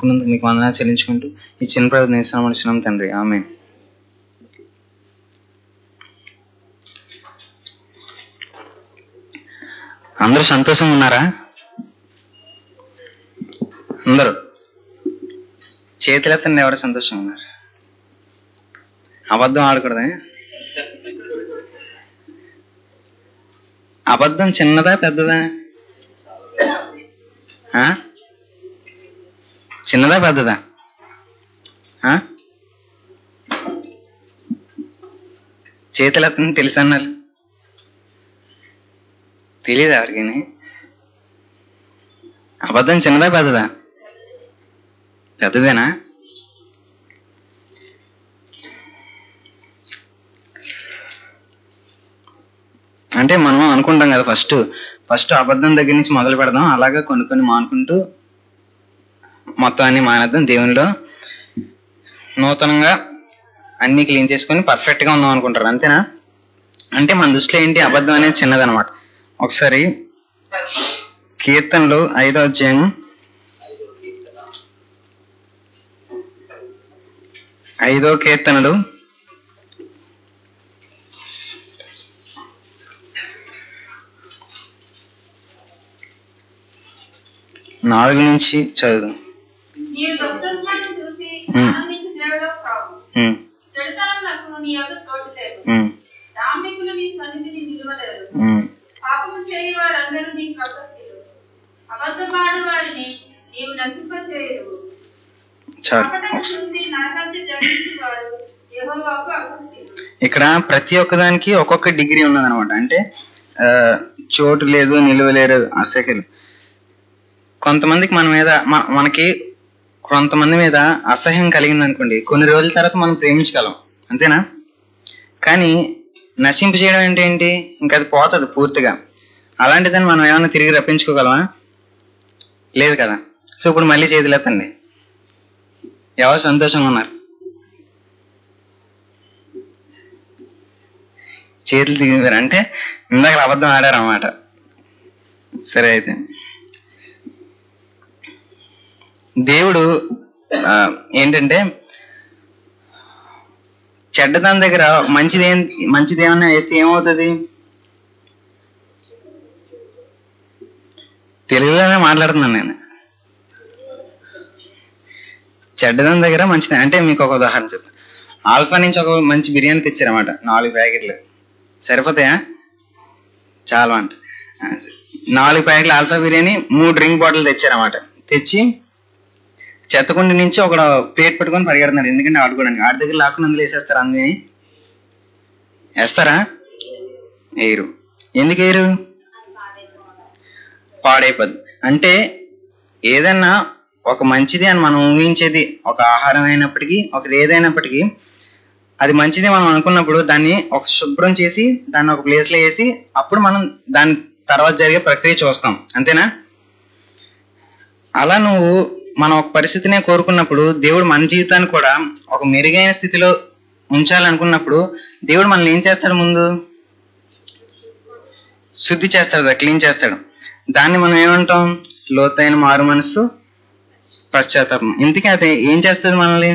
వినుకున్నందుకు మీకు వందనాలు చెల్లించుకుంటూ ఈ చిన్న ప్రార్థన ఇస్తున్నాం తండ్రి ఆమె అందరూ సంతోషంగా ఉన్నారా అందరూ చేతులెత్తండి ఎవరు సంతోషంగా ఉన్నారు అబద్ధం ఆడకూడదే అబద్ధం చిన్నదా పెద్దదా ఆ? చిన్నదా పెద్దదా ఆ? చేతులెత్తండి తెలుసు అన్నారు తెలియదు ఎవరికి అబద్ధం చిన్నదా పెద్దదా పెద్దదేనా అంటే మనం అనుకుంటాం కదా ఫస్ట్ ఫస్ట్ అబద్ధం దగ్గర నుంచి మొదలు పెడదాం అలాగా కొన్ని కొన్ని మానుకుంటూ మొత్తం అన్ని మానేద్దాం దేవునిలో నూతనంగా అన్ని క్లీన్ చేసుకొని పర్ఫెక్ట్ గా ఉందాం అనుకుంటారు అంతేనా అంటే మన దృష్టిలో ఏంటి అబద్ధం అనేది చిన్నదనమాట ఒకసారి కీర్తనలు ఐదో అధ్యాయం ఐదో కీర్తనలు నాలుగు నుంచి చదువు నీవు దుఃఖస్థానం చూసి ఉమ్. ఆనందించి దేవుడో కావు ఉమ్, చెడుతనములకు నీ యొక్క చోటు లేదు ఉమ్, డాంబికులు నీ సన్నిధిని నిలువలేరు ఉమ్. పాపము చేయి వారందరూ నీకు అసత్యులు అబద్ధమాడు వారిని నీవు నశింపచేయరు చాలు కపటము చూసి నరహత్య జరిగించి వారు యెహోవాకు అసత్యులు ఇక్కడ ప్రతి ఒక్కదానికి ఒక్కొక్క డిగ్రీ ఉన్నదన్నమాట అంటే ఆ, చోటు లేదు నిలువలేరు అసహ్యులు కొంతమందికి మన మీద మ- మనకి కొంతమంది మీద అసహ్యం కలిగింది అనుకోండి కొన్ని రోజుల తర్వాత మనం ప్రేమించగలం అంతేనా కానీ నశింప చేయడం అంటే ఏంటి ఇంకా అది పోతుంది పూర్తిగా అలాంటిదని మనం ఏమైనా తిరిగి రప్పించుకోగలమా లేదు కదా సో ఇప్పుడు మళ్ళీ చేతులెత్తండి ఎవరు సంతోషంగా ఉన్నారు చేతులు దిగారు అంటే ఇందాక అబద్ధం ఆడారు అన్నమాట సరే అయితే దేవుడు ఆ, ఏంటంటే చెడ్డదాని దగ్గర మంచిది ఏం మంచిది ఏమన్నా వేస్తే ఏమవుతుంది తెలుగులోనే మాట్లాడుతున్నాను నేను చెడ్డదాని దగ్గర మంచిది అంటే మీకు ఒక ఉదాహరణ చెప్పు ఆల్ఫా నుంచి ఒక మంచి బిర్యానీ తెచ్చారన్నమాట నాలుగు ప్యాకెట్లు సరిపోతాయా చాలా అంట ఆ, నాలుగు ప్యాకెట్లు ఆల్ఫా బిర్యానీ మూడు డ్రింక్ బాటిల్ తెచ్చారన్నమాట తెచ్చి చెత్తకుండి నుంచి ఒక ప్లేట్ పెట్టుకొని పరిగెడుతున్నాడు ఎందుకంటే ఆడుకోవడానికి ఆడి దగ్గర లాక్కుని అందులో వేసేస్తారు అందరినీ వేస్తారా వేయరు ఎందుకు వేయరు పాడైపోద్ది అంటే ఏదన్నా ఒక మంచిది అని మనం ఊహించేది ఒక ఆహారం అయినప్పటికీ ఒకటి ఏదైనప్పటికీ అది మంచిది మనం అనుకున్నప్పుడు దాన్ని ఒక శుభ్రం చేసి దాన్ని ఒక ప్లేస్ లో వేసి అప్పుడు మనం దాని తర్వాత జరిగే ప్రక్రియ చూస్తాం అంతేనా అలా నువ్వు మనం ఒక పరిస్థితినే కోరుకున్నప్పుడు దేవుడు మన జీవితాన్ని కూడా ఒక మెరుగైన స్థితిలో ఉంచాలనుకున్నప్పుడు దేవుడు మనల్ని ఏం చేస్తాడు ముందు శుద్ధి చేస్తాడు క్లీన్ చేస్తాడు దాన్ని మనం ఏమంటాం లోతైన మారు మనస్సు పశ్చాత్తాపం ఇంతకీ అది ఏం చేస్తుంది మనల్ని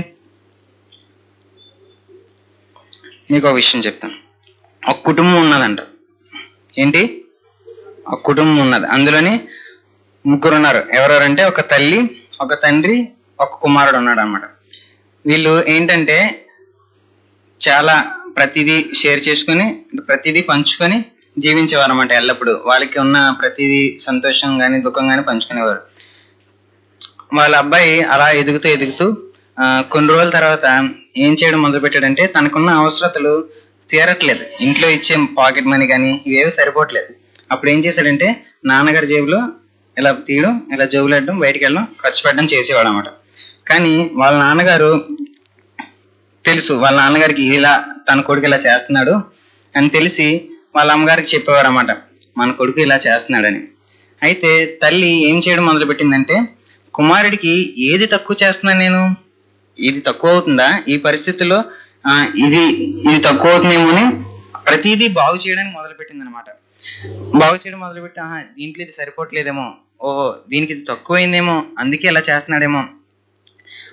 మీకు ఒక విషయం చెప్తాను ఒక కుటుంబం ఉన్నదంట ఏంటి ఒక కుటుంబం ఉన్నది అందులోని ముగ్గురు ఉన్నారు ఎవరెవరంటే ఒక తల్లి ఒక తండ్రి ఒక కుమారుడు ఉన్నాడు అనమాట వీళ్ళు ఏంటంటే చాలా ప్రతిదీ షేర్ చేసుకుని ప్రతిదీ పంచుకొని జీవించేవారు అనమాట ఎల్లప్పుడు వాళ్ళకి ఉన్న ప్రతిదీ సంతోషం కానీ దుఃఖం కానీ పంచుకునేవారు వాళ్ళ అబ్బాయి అలా ఎదుగుతూ ఎదుగుతూ ఆ, కొన్ని రోజుల తర్వాత ఏం చేయడం మొదలు పెట్టాడంటే తనకున్న అవసరతలు తీరట్లేదు ఇంట్లో ఇచ్చే పాకెట్ మనీ కానీ ఇవేవి సరిపోవట్లేదు అప్పుడు ఏం చేశాడంటే నాన్నగారి జేబులో ఇలా తీయడం ఇలా జేబులు పెట్టడం బయటికి వెళ్ళడం ఖర్చు పెట్టడం చేసేవాడు అనమాట కానీ వాళ్ళ నాన్నగారు తెలుసు వాళ్ళ నాన్నగారికి ఇలా తన కొడుకు ఇలా చేస్తున్నాడు అని తెలిసి వాళ్ళ అమ్మగారికి చెప్పేవారు అనమాట మన కొడుకు ఇలా చేస్తున్నాడని అయితే తల్లి ఏం చేయడం మొదలు పెట్టిందంటే కుమారుడికి ఏది తక్కువ చేస్తున్నాను నేను ఇది తక్కువ అవుతుందా ఈ పరిస్థితుల్లో ఆ, ఇది ఇది తక్కువ అవుతుందేమో అని ప్రతిదీ బాగు చేయడానికి మొదలు పెట్టింది అనమాట బాగు చేయడం మొదలుపెట్టి ఆహా దీంట్లో ఇది సరిపోవట్లేదేమో ఓహో దీనికి ఇది తక్కువైందేమో అందుకే ఇలా చేస్తున్నాడేమో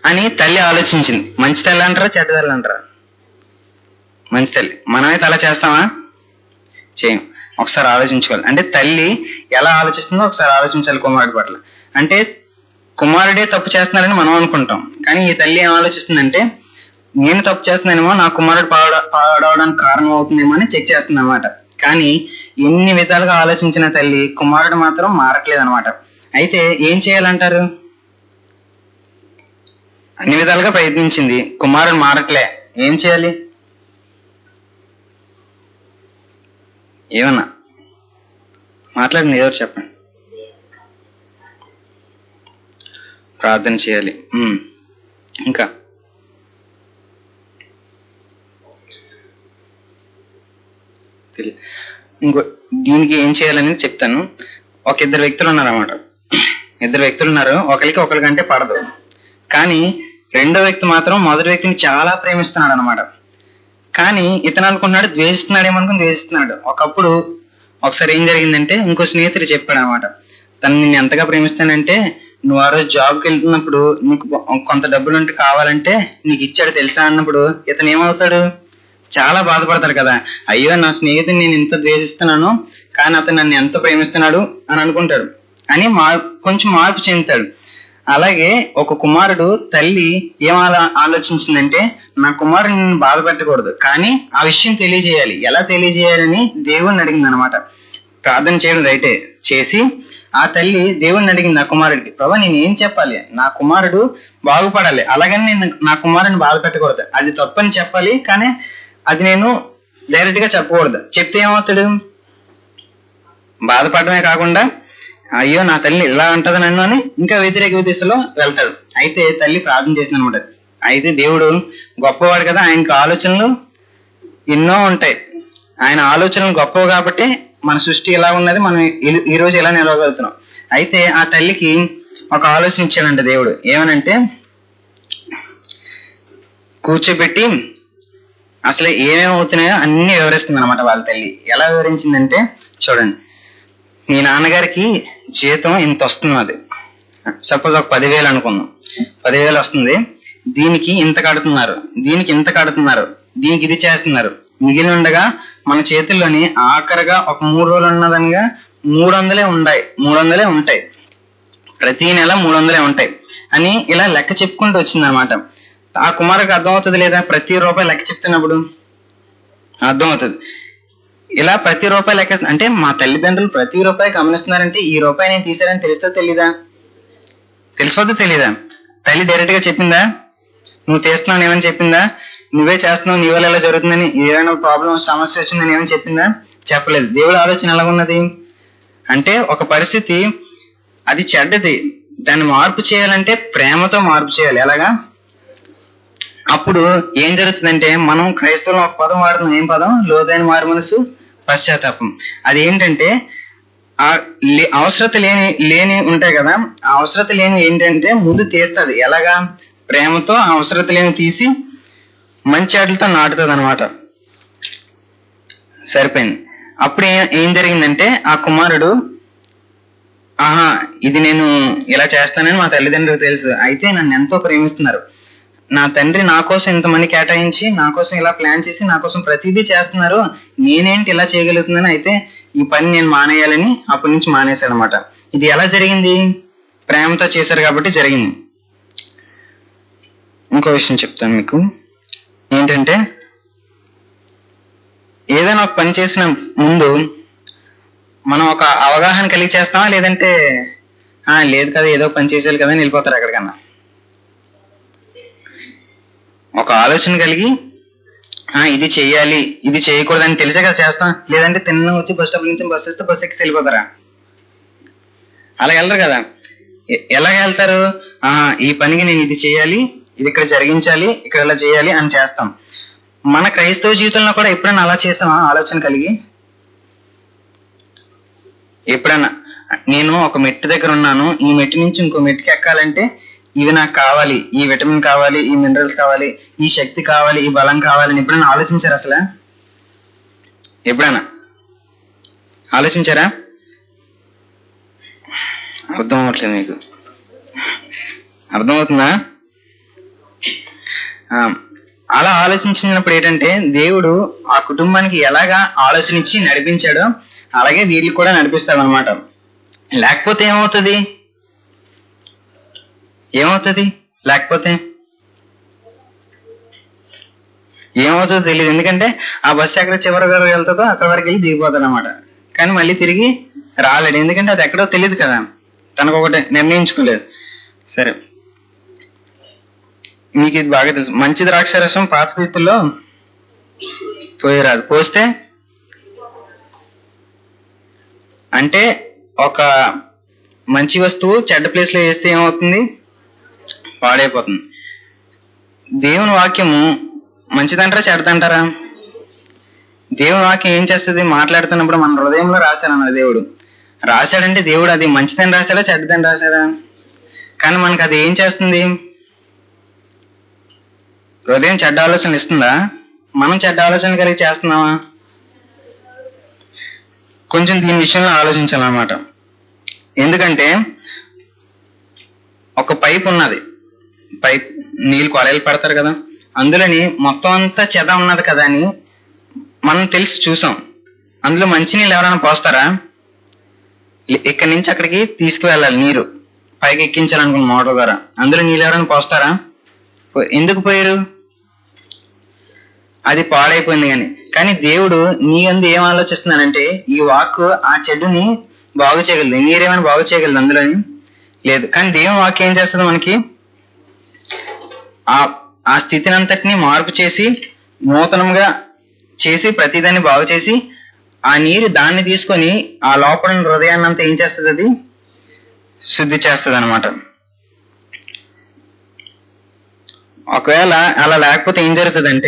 అని తల్లి ఆలోచించింది మంచి తల్లి అంటారా చెడ్డ తల్లి అంటారా మంచి తల్లి మనమైతే అలా చేస్తామా చేయం ఒకసారి ఆలోచించుకోవాలి అంటే తల్లి ఎలా ఆలోచిస్తుందో ఒకసారి ఆలోచించాలి కుమారుడి పట్ల అంటే కుమారుడే తప్పు చేస్తున్నాడని మనం అనుకుంటాం కానీ ఈ తల్లి ఏం ఆలోచిస్తుందంటే నేను తప్పు చేస్తున్నానేమో నా కుమారుడు పాడ పాడవడానికి కారణం అవుతుందేమో అని చెక్ చేస్తుంది అనమాట కానీ ఎన్ని విధాలుగా ఆలోచించిన తల్లి కుమారుడు మాత్రం మారట్లేదు అనమాట అయితే ఏం చేయాలంటారు అన్ని విధాలుగా ప్రయత్నించింది కుమారుడు మారట్లే ఏం చేయాలి ఏమన్నా మాట్లాడండి ఏదో ఒకటి చెప్పండి ప్రార్థన చేయాలి ఉమ్. ఇంకా తెలి- ఇంకో దీనికి ఏం చేయాలని చెప్తాను ఒక ఇద్దరు వ్యక్తులు ఉన్నారన్నమాట ఇద్దరు వ్యక్తులు ఉన్నారు ఒకరికి ఒకరికంటే పడదు కానీ రెండో వ్యక్తి మాత్రం మొదటి వ్యక్తిని చాలా ప్రేమిస్తున్నాడు అనమాట కానీ ఇతను అనుకున్నాడు ద్వేషిస్తున్నాడేమో అనుకుని ద్వేషిస్తున్నాడు ఒకప్పుడు ఒకసారి ఏం జరిగిందంటే ఇంకో స్నేహితుడు చెప్పాడు అనమాట తను నిన్ను ఎంతగా ప్రేమిస్తానంటే నువ్వు ఆ రోజు జాబ్కి వెళ్తున్నప్పుడు నీకు కొంత డబ్బులు ఉంటే కావాలంటే నీకు ఇచ్చాడు తెలుసా అన్నప్పుడు ఇతను ఏమవుతాడు చాలా బాధపడతాడు కదా అయ్యో నా స్నేహితుని నేను ఇంత ద్వేషిస్తున్నాను కానీ అతను నన్ను ఎంత ప్రేమిస్తున్నాడు అని అనుకుంటాడు అని మార్ కొంచెం మార్పు చెందుతాడు అలాగే ఒక కుమారుడు తల్లి ఏం ఆలో- ఆలోచించిందంటే నా కుమారుడు నేను బాధ పెట్టకూడదు కానీ ఆ విషయం తెలియజేయాలి ఎలా తెలియజేయాలని దేవుణ్ణి అడిగింది అనమాట ప్రార్థన చేయడం రైటే చేసి ఆ తల్లి దేవుణ్ణి అడిగింది నా కుమారుడికి ప్రభా నేను ఏం చెప్పాలి నా కుమారుడు బాగుపడాలి అలాగని నేను నా కుమారుడిని బాధ పెట్టకూడదు అది తప్పని చెప్పాలి కానీ అది నేను డైరెక్ట్ గా చెప్పకూడదు చెప్తే ఏమవుతాడు బాధపడమే కాకుండా అయ్యో నా తల్లి ఇలా అంటది నన్ను అని ఇంకా వ్యతిరేక దిశలో వెళ్తాడు అయితే తల్లి ప్రార్థన చేసింది అనమాట అయితే దేవుడు గొప్పవాడు కదా ఆయనకు ఆలోచనలు ఎన్నో ఉంటాయి ఆయన ఆలోచనలు గొప్పవి కాబట్టి మన సృష్టి ఎలా ఉన్నది మనం ఈ- ఈ రోజు ఎలా నిలవగలుగుతున్నాం అయితే ఆ తల్లికి ఒక ఆలోచన ఇచ్చాడంట దేవుడు ఏమనంటే కూర్చోబెట్టి అసలు ఏమేమి అవుతున్నాయో అన్ని వివరిస్తుంది అనమాట వాళ్ళ తల్లి ఎలా వివరించిందంటే చూడండి మీ నాన్నగారికి జీతం ఇంత వస్తున్నది సపోజ్ ఒక పదివేలు అనుకుందాం పదివేలు వస్తుంది దీనికి ఇంత కడుతున్నారు దీనికి ఇంత కడుతున్నారు దీనికి ఇది చేస్తున్నారు మిగిలి ఉండగా మన చేతుల్లోని ఆఖరిగా ఒక మూడు రోజులు ఉన్నదనగా మూడు వందలే ఉన్నాయి మూడు వందలే ఉంటాయి ప్రతి నెల మూడు వందలే ఉంటాయి అని ఇలా లెక్క చెప్పుకుంటూ వచ్చింది అనమాట ఆ కుమారుడికి అర్థమవుతుంది లేదా ప్రతి రూపాయి లెక్క చెప్తున్నప్పుడు అర్థమవుతుంది ఇలా ప్రతి రూపాయి లెక్క అంటే మా తల్లిదండ్రులు ప్రతి రూపాయి గమనిస్తున్నారంటే ఈ రూపాయి నేను తీసారని తెలుస్తా తెలీదా తెలిసిపోతే తెలీదా తల్లి డైరెక్ట్ గా చెప్పిందా నువ్వు తీస్తున్నావు ఏమని చెప్పిందా నువ్వే చేస్తున్నావు నీ వల్ల ఎలా జరుగుతుందని ఏదైనా ప్రాబ్లం సమస్య వచ్చిందని ఏమని చెప్పిందా చెప్పలేదు దేవుడి ఆలోచన ఎలా ఉన్నది అంటే ఒక పరిస్థితి అది చెడ్డది దాన్ని మార్పు చేయాలంటే ప్రేమతో మార్పు చేయాలి ఎలాగా అప్పుడు ఏం జరుగుతుందంటే మనం క్రైస్తవులు ఒక పదం వాడుతున్నాం ఏం పదం లోతైన మారు మనసు పశ్చాత్తాపం అది ఏంటంటే ఆ లే- అవసరత లేని లేని ఉంటాయి కదా ఆ అవసరత లేని ఏంటంటే ముందు తీస్తుంది ఎలాగా ప్రేమతో ఆ అవసరత లేని తీసి మంచి ఆటలతో నాటుతుంది అనమాట సరిపోయింది అప్పుడు ఏ- ఏం జరిగిందంటే ఆ కుమారుడు ఆహా ఇది నేను ఇలా చేస్తానని మా తల్లిదండ్రులకు తెలుసు అయితే నన్ను ఎంతో ప్రేమిస్తున్నారు నా తండ్రి నా కోసం ఇంతమంది కేటాయించి నా కోసం ఇలా ప్లాన్ చేసి నా కోసం ప్రతిదీ చేస్తున్నారు నేనేంటి ఇలా చేయగలుగుతున్నాను అయితే ఈ పని నేను మానేయాలని అప్పటి నుంచి మానేశాను అనమాట ఇది ఎలా జరిగింది ప్రేమతో చేశారు కాబట్టి జరిగింది ఇంకో విషయం చెప్తాను మీకు ఏంటంటే ఏదైనా ఒక పని చేసిన ముందు మనం ఒక అవగాహన కలిగి చేస్తామా లేదంటే "ఆ, లేదు కదా ఏదో పని చేసేయాలి కదా అని వెళ్ళిపోతారు ఎక్కడికన్నా ఒక ఆలోచన కలిగి "ఆ, ఇది చెయ్యాలి ఇది చేయకూడదని తెలిసే కదా చేస్తాం లేదంటే తిన్న వచ్చి బస్ స్టాప్ నుంచి బస్ వస్తే బస్ ఎక్కి వెళ్ళిపోతారా అలా వెళ్ళరు కదా ఎ- ఎలా వెళ్తారు "ఆ, ఈ పనికి నేను ఇది చేయాలి ఇది ఇక్కడ జరిగించాలి ఇక్కడ ఇలా చేయాలి అని చేస్తాం మన క్రైస్తవ జీవితంలో కూడా ఎప్పుడైనా అలా చేస్తామా ఆలోచన కలిగి ఎప్పుడైనా నేను ఒక మెట్టు దగ్గర ఉన్నాను ఈ మెట్టు నుంచి ఇంకో మెట్టుకి ఎక్కాలంటే ఇవి నాకు కావాలి ఈ విటమిన్ కావాలి ఈ మినరల్స్ కావాలి ఈ శక్తి కావాలి ఈ బలం కావాలి అని ఎప్పుడైనా ఆలోచించారా అసలు ఎప్పుడైనా ఆలోచించారా అర్థం అవ్వట్లేదు మీకు అర్థమవుతుందా ఆ, అలా ఆలోచించినప్పుడు ఏంటంటే దేవుడు ఆ కుటుంబానికి ఎలాగా ఆలోచన ఇచ్చి నడిపించాడో అలాగే వీళ్ళు కూడా నడిపిస్తాడు అనమాట లేకపోతే ఏమవుతుంది ఏమవుతుంది లేకపోతే ఏమవుతుందో తెలియదు ఎందుకంటే ఆ బస్సు ఎక్కడ చివరి వరకు వెళ్తుందో అక్కడ వరకు వెళ్ళి దిగిపోతాడు అనమాట కానీ మళ్ళీ తిరిగి రాలేడు ఎందుకంటే అది ఎక్కడో తెలియదు కదా తనకు ఒకటి నిర్ణయించుకోలేదు సరే మీకు ఇది బాగా తెలుసు మంచి ద్రాక్ష రసం పాత రీతిలో పోయిరాదు పోస్తే అంటే ఒక మంచి వస్తువు చెడ్డ ప్లేస్ లో వేస్తే ఏమవుతుంది పాడైపోతుంది దేవుని వాక్యము మంచిదంటారా చెడ్డదంటారా దేవుని వాక్యం ఏం చేస్తుంది మాట్లాడుతున్నప్పుడు మన హృదయంలో రాశాడన్నది దేవుడు రాశాడంటే దేవుడు అది మంచిదని రాశాడా చెడ్డదని రాశాడా కానీ మనకు అది ఏం చేస్తుంది హృదయం చెడ్డ ఆలోచనలు ఇస్తుందా మనం చెడ్డ ఆలోచన కలిగి చేస్తున్నావా కొంచెం దీని విషయంలో ఆలోచించాలన్నమాట ఎందుకంటే ఒక పైప్ ఉన్నది పైప్ నీళ్ళు కొలయలు పెడతారు కదా అందులోని మొత్తం అంతా చెద ఉన్నది కదా అని మనం తెలిసి చూసాం అందులో మంచినీళ్ళు ఎవరైనా పోస్తారా ఇ- ఇక్కడి నుంచి అక్కడికి తీసుకువెళ్ళాలి నీరు పైకి ఎక్కించాలనుకున్న మోటార్ ద్వారా అందులో నీళ్ళు ఎవరైనా పోస్తారా పో- ఎందుకు పోయారు అది పాడైపోయింది కానీ కానీ దేవుడు నీ అందు ఏం ఆలోచిస్తున్నానంటే ఈ వాక్ ఆ చెడుని బాగు చేయగలదు నీరేమైనా బాగు చేయగలదు అందులోని లేదు కానీ దేవుని వాక్యం ఏం చేస్తుంది మనకి ఆ ఆ స్థితిని అంతటిని మార్పు చేసి నూతనంగా చేసి ప్రతిదాన్ని బాగు చేసి ఆ నీరు దాన్ని తీసుకొని ఆ లోపల ఉన్న హృదయాన్ని అంతా ఏం చేస్తుంది అది శుద్ధి చేస్తుంది అనమాట ఒకవేళ అలా లేకపోతే ఏం జరుగుతుందంటే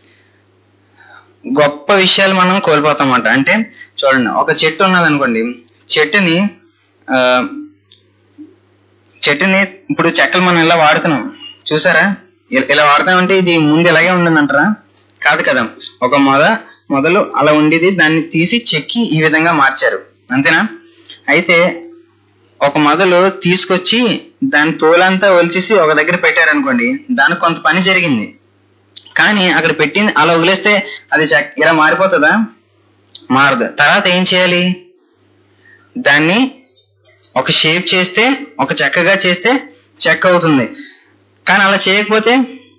గొప్ప విషయాలు మనం కోల్పోతామన్నమాట అంటే చూడండి ఒక చెట్టు ఉన్నది అనుకోండి చెట్టుని ఆ, చెట్టుని ఇప్పుడు చెక్కలు మనం ఇలా వాడుతున్నాం చూసారా ఇ- ఇలా వాడతామంటే ఇది ముందు ఇలాగే ఉండిందంటారా కాదు కదా ఒక మొద మొదలు అలా ఉండేది దాన్ని తీసి చెక్కి ఈ విధంగా మార్చారు అంతేనా అయితే ఒక మొదలు తీసుకొచ్చి దాని తోలంతా ఒలిచేసి ఒక దగ్గర పెట్టారనుకోండి దానికి కొంత పని జరిగింది కానీ అక్కడ పెట్టింది అలా వదిలేస్తే అది చెక్ ఇలా మారిపోతుందా మారదు తర్వాత ఏం చేయాలి దాన్ని ఒక షేప్ చేస్తే ఒక చెక్కగా చేస్తే చెక్క అవుతుంది కానీ అలా చేయకపోతే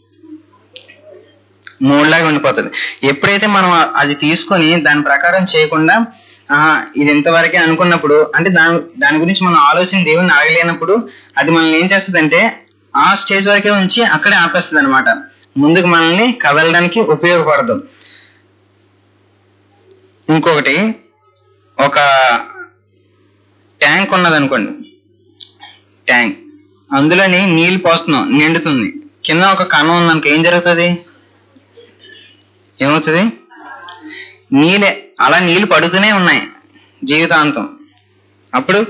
మూడులాగా ఉండిపోతుంది ఎప్పుడైతే మనం ఆ- అది తీసుకొని దాని ప్రకారం చేయకుండా ఆ ఇది ఇంతవరకే అనుకున్నప్పుడు అంటే దాని దాని గురించి మనం ఆలోచన దేవుని అడగలేనప్పుడు అది మనల్ని ఏం చేస్తుంది అంటే ఆ స్టేజ్ వరకే ఉంచి అక్కడే ఆపేస్తుంది అనమాట ముందుకు మనల్ని కదలడానికి ఉపయోగపడదు ఇంకొకటి ఒక ట్యాంక్ ఉన్నది అనుకోండి ట్యాంక్ అందులోని నీళ్లు పోస్తున్నాం నిండుతుంది కింద ఒక కణం ఉందనుకో ఏం జరుగుతుంది ఏమవుతుంది నీళ్ళే అలా నీళ్లు పడుతూనే ఉన్నాయి జీవితాంతం అప్పుడు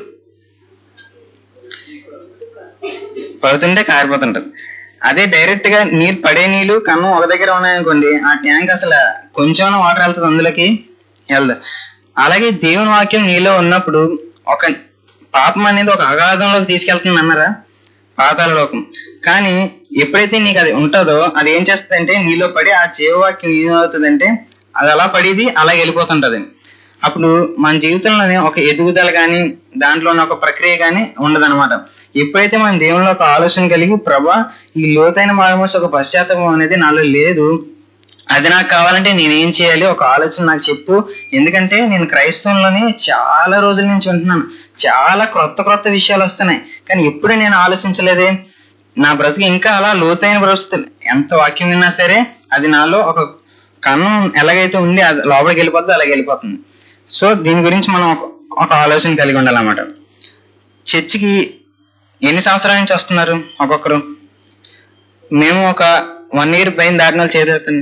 పడుతుంటే కారిపోతుంటది అదే డైరెక్ట్ గా నీరు పడే నీళ్లు కన్నం ఒక దగ్గర ఉన్నాయనుకోండి ఆ ట్యాంక్ అసలు కొంచెం వాటర్ వెళ్తుంది అందులోకి వెళ్దు అలాగే దేవుని వాక్యం నీలో ఉన్నప్పుడు ఒక పాపం అనేది ఒక అగాధంలోకి తీసుకెళ్తుంది అన్నారా పాతాల లోకం కానీ ఎప్పుడైతే నీకు అది ఉంటుందో అది ఏం చేస్తుందంటే నీలో పడి ఆ జీవవాక్యం ఏమవుతుందంటే అది అలా పడేది అలా వెళ్ళిపోతుంటది అప్పుడు మన జీవితంలోనే ఒక ఎదుగుదల కానీ దాంట్లో ఉన్న ఒక ప్రక్రియ కానీ ఉండదన్నమాట ఎప్పుడైతే మన దేవునిలో ఒక ఆలోచన కలిగి ప్రభా ఈ లోతైన మారుమూసి ఒక పశ్చాత్తాపం అనేది నాలో లేదు అది నాకు కావాలంటే నేనేం చేయాలి ఒక ఆలోచన నాకు చెప్పు ఎందుకంటే నేను క్రైస్తవంలోనే చాలా రోజుల నుంచి ఉంటున్నాను చాలా క్రొత్త క్రొత్త విషయాలు వస్తున్నాయి కానీ ఎప్పుడు నేను ఆలోచించలేదే నా బ్రతుకు ఇంకా అలా లోతైన బ్రతుకు ఎంత వాక్యం విన్నా సరే అది నాలో ఒక కన్నం ఎలాగైతే ఉంది అది లోపలికి వెళ్ళిపోతుందో అలాగే వెళ్ళిపోతుంది సో దీని గురించి మనం ఒక- ఒక ఆలోచన కలిగి ఉండాలన్నమాట చర్చికి ఎన్ని సంవత్సరాల నుంచి వస్తున్నారు ఒక్కొక్కరు మేము ఒక వన్ ఇయర్ పైన దాటిన వాళ్ళు చేతుతుంది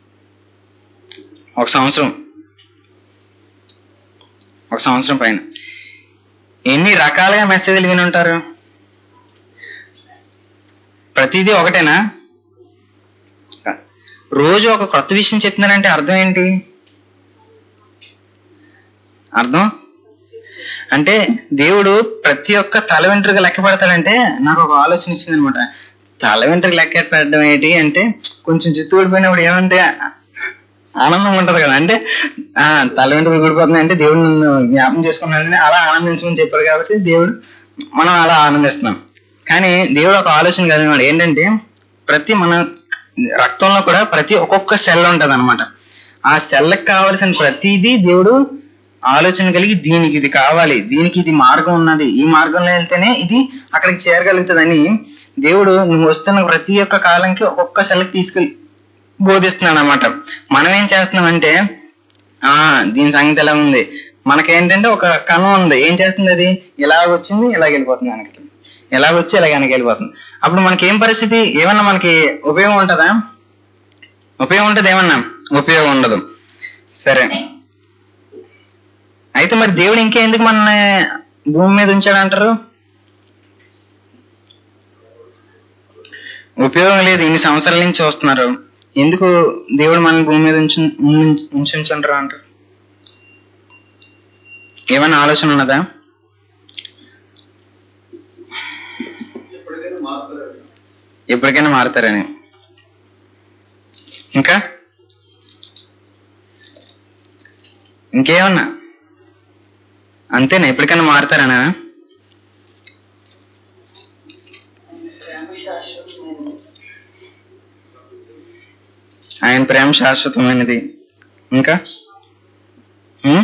ఒక సంవత్సరం ఒక సంవత్సరం పైన ఎన్ని రకాలుగా మెసేజ్లు విని ఉంటారు ప్రతిదీ ఒకటేనా రోజు ఒక కొత్త విషయం చెప్తున్నారంటే అర్థం ఏంటి అర్థం అంటే దేవుడు ప్రతి ఒక్క తల వెంట్రుక లెక్క పెడతాడంటే నాకు ఒక ఆలోచన ఇచ్చింది అనమాట తల వెంట్రుక లెక్క పెట్టడం ఏంటి అంటే కొంచెం జుత్తు ఊడిపోయినప్పుడు ఏమంటే ఆనందం ఉంటది కదా అంటే ఆ తల వెంట్రుక ఊడిపోతుంది అంటే దేవుడు నన్ను జ్ఞాపకం చేసుకున్నాడని అలా ఆనందించమని చెప్పారు కాబట్టి దేవుడు మనం అలా ఆనందిస్తున్నాం కానీ దేవుడు ఒక ఆలోచన కలిగినాడు ఏంటంటే ప్రతి మన రక్తంలో కూడా ప్రతి ఒక్కొక్క సెల్ ఉంటది అనమాట ఆ సెల్కి కావలసిన ప్రతిదీ దేవుడు ఆలోచన కలిగి దీనికి ఇది కావాలి దీనికి ఇది మార్గం ఉన్నది ఈ మార్గంలో వెళ్తేనే ఇది అక్కడికి చేరగలుగుతుందని దేవుడు నువ్వు వస్తున్న ప్రతి ఒక్క కాలంకి ఒక్కొక్క సెల్కి తీసుకెళ్ళి బోధిస్తున్నాడు అనమాట మనం ఏం చేస్తున్నామంటే ఆ దీని సంగతి ఎలా ఉంది మనకేంటంటే ఒక కణం ఉంది ఏం చేస్తుంది అది ఇలా వచ్చింది ఇలా వెళ్ళిపోతుంది వెనక్కి ఇలా వచ్చి ఇలా వెనక్కి వెళ్ళిపోతుంది అప్పుడు మనకి ఏం పరిస్థితి ఏమన్నా మనకి ఉపయోగం ఉంటుందా ఉపయోగం ఉంటుంది ఏమన్నా ఉపయోగం ఉండదు సరే అయితే మరి దేవుడు ఇంకెందుకు మన భూమి మీద ఉంచాడంటారు ఉపయోగం లేదు ఇన్ని సంవత్సరాల నుంచి చూస్తున్నారు ఎందుకు దేవుడు మన భూమి మీద ఉంచు ఉంచుంటారు అంటారు ఏమైనా ఆలోచన ఉన్నదా ఎప్పటికైనా మారుతారు ఎప్పటికైనా మారుతారని ఇంకా ఇంకేమన్నా అంతేనా ఎప్పటికైనా మారుతారనా ఆయన ప్రేమ శాశ్వతమైనది ఇంకా ఉం?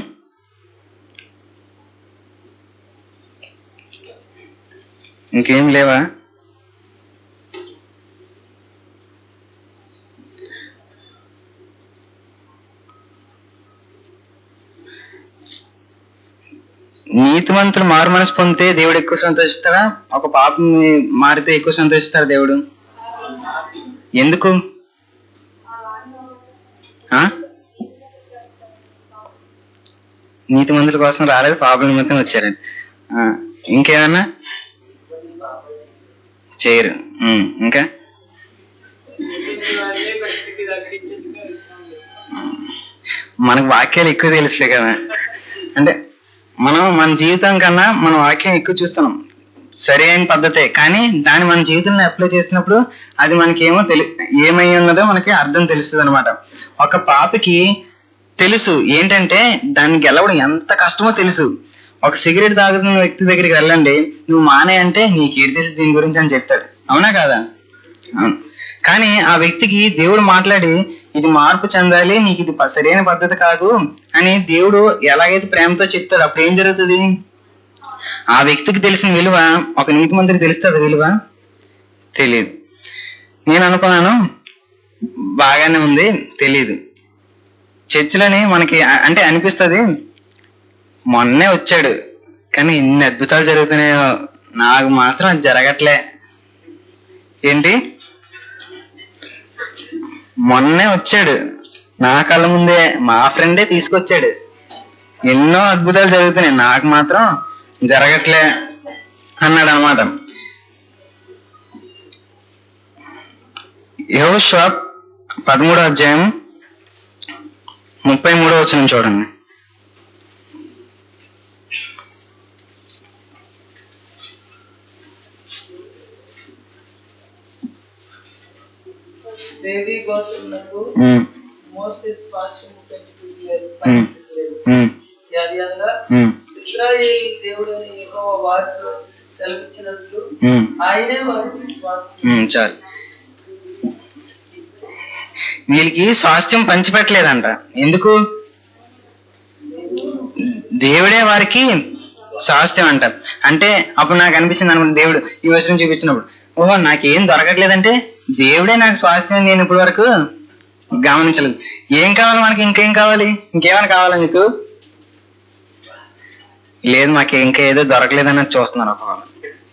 ఇంకేం లేవా నీతిమంతులు మారు మనసు పొందితే దేవుడు ఎక్కువ సంతోషిస్తాడా ఒక పాపని మారితే ఎక్కువ సంతోషిస్తాడా దేవుడు ఎందుకు ఆ? నీతిమంతుల కోసం రాలేదు పాపల నిమిత్తం వచ్చారండి ఆ, ఇంకేమన్నా చేయరు ఉమ్, ఇంకా మనకు వాక్యాలు ఎక్కువ తెలుసులే కదా అంటే మనం మన జీవితం కన్నా మన వాక్యం ఎక్కువ చూస్తున్నాం సరే అయిన పద్ధతే కానీ దాన్ని మన జీవితంలో అప్లై చేసినప్పుడు అది మనకి ఏమో తెలి ఏమై ఉన్నదో మనకి అర్థం తెలుస్తుంది అనమాట ఒక పాపకి తెలుసు ఏంటంటే దాన్ని గెలవడం ఎంత కష్టమో తెలుసు ఒక సిగరెట్ తాగుతున్న వ్యక్తి దగ్గరికి వెళ్ళండి నువ్వు మానే అంటే నీకేం తెలుసు దీని గురించి అని చెప్తాడు అవునా కాదా అవును కానీ ఆ వ్యక్తికి దేవుడు మాట్లాడి ఇది మార్పు చెందాలి నీకు ఇది ప- సరైన పద్ధతి కాదు అని దేవుడు ఎలాగైతే ప్రేమతో చెప్తాడు అప్పుడు ఏం జరుగుతుంది ఆ వ్యక్తికి తెలిసిన విలువ ఒక నీతి మంత్రికి తెలుస్తుంది విలువ తెలియదు నేను అనుకున్నాను బాగానే ఉంది తెలియదు చర్చిలని మనకి అ- అంటే అనిపిస్తుంది మొన్నే వచ్చాడు కానీ ఇన్ని అద్భుతాలు జరుగుతున్నాయో నాకు మాత్రం అది జరగట్లే ఏంటి మొన్నే వచ్చాడు నా కళ్ళ ముందే మా ఫ్రెండే తీసుకొచ్చాడు ఎన్నో అద్భుతాలు జరుగుతున్నాయి నాకు మాత్రం జరగట్లే అన్నాడు అనమాట యెహోషువ పదమూడో అధ్యాయం ముప్పై మూడో వచ్చిన చూడండి దేవి గోత్రమునకు ఉమ్, మోసెస్ స్వాస్థ్యము పెంచుకులేదు ఉమ్, ఉమ్, అది అనగా ఉమ్, ఇస్రాయేల్ దేవుడు అని యెహోవా వారితో సెలవిచ్చినట్లు ఉమ్, ఆయనే వారికి స్వాస్థ్యం ఉమ్, చాలు వీళ్ళకి స్వాస్థ్యం పంచిపెట్టలేదంట ఎందుకు దేవుడే వారికి స్వాస్థ్యం అంట అంటే అప్పుడు నాకు అనిపించింది అనమాట దేవుడు ఈ వచనం చూపించినప్పుడు ఓహో నాకేం దొరకట్లేదంటే దేవుడే నాకు స్వాస్థ్యం నేను ఇప్పటి వరకు గమనించలేదు ఏం కావాలి మనకి ఇంకేం కావాలి ఇంకేమైనా కావాలా మీకు లేదు మాకు ఇంకా ఏదో దొరకలేదని చూస్తున్నారు ఒక వాళ్ళు.